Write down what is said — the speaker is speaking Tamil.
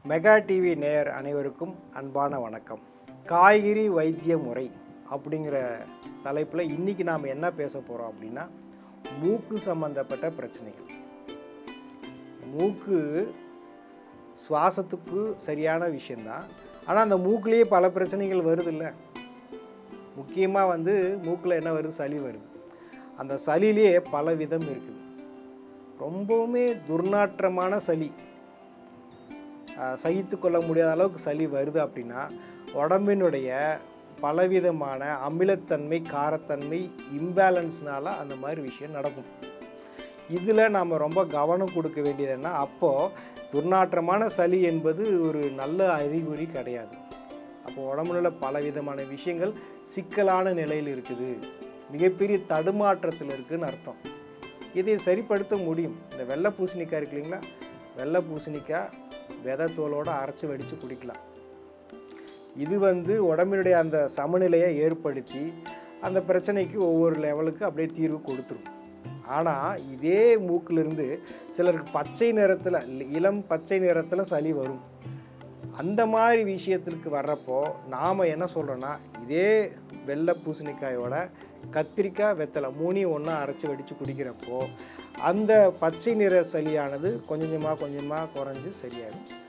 மெகா டிவி நேயர் அனைவருக்கும் அன்பான வணக்கம் காய்கறி வைத்திய முறை அப்படிங்கிற தலைப்பில் இன்றைக்கி நாம் என்ன பேச போகிறோம் அப்படின்னா மூக்கு சம்பந்தப்பட்ட பிரச்சனைகள் மூக்கு சுவாசத்துக்கு சரியான விஷயந்தான் ஆனால் அந்த மூக்குலேயே பல பிரச்சனைகள் வருதுல்ல முக்கியமாக வந்து மூக்கில் என்ன வருது சளி வருது அந்த சளியிலே பல விதம் இருக்குது ரொம்பவுமே துர்நாற்றமான சளி ஆஹ், சகித்து கொள்ள முடியாத அளவுக்கு சளி வருது அப்படின்னா உடம்பினுடைய பலவிதமான அமிலத்தன்மை காரத்தன்மை இம்பேலன்ஸ்னால அந்த மாதிரி விஷயம் நடக்கும் இதில் நாம் ரொம்ப கவனம் கொடுக்க வேண்டியது என்ன அப்போது துர்நாற்றமான சளி என்பது ஒரு நல்ல அறிகுறி கிடையாது அப்போ உடம்புல உள்ள பலவிதமான விஷயங்கள் சிக்கலான நிலையில் இருக்குது மிகப்பெரிய தடுமாற்றத்தில் இருக்குதுன்னு அர்த்தம் இதை சரிப்படுத்த முடியும் இந்த வெள்ளை பூசணிக்காய் இருக்கு இல்லைங்களா வெள்ளை பூசணிக்காய் விதை தோலோடு அரைச்சி வடித்து குடிக்கலாம் இது வந்து உடம்பினுடைய அந்த சமநிலையை ஏற்படுத்தி அந்த பிரச்சனைக்கு ஒவ்வொரு லெவலுக்கு அப்படியே தீர்வு கொடுத்துரும் ஆனால் இதே மூக்கிலிருந்து சிலருக்கு பச்சை நிறத்தில் இளம் பச்சை நிறத்தில் சளி வரும் அந்த மாதிரி விஷயத்திற்கு வர்றப்போ நாம் என்ன சொல்கிறோன்னா இதே வெள்ளை பூசணிக்காயோட கத்திரிக்காய் வெத்தலை மூணையும் ஒன்றா அரைச்சி வடித்து குடிக்கிறப்போ அந்த பச்சை நிற சளியானது கொஞ்சம் கொஞ்சமாக கொஞ்சமாக குறைஞ்சு சரியாகும்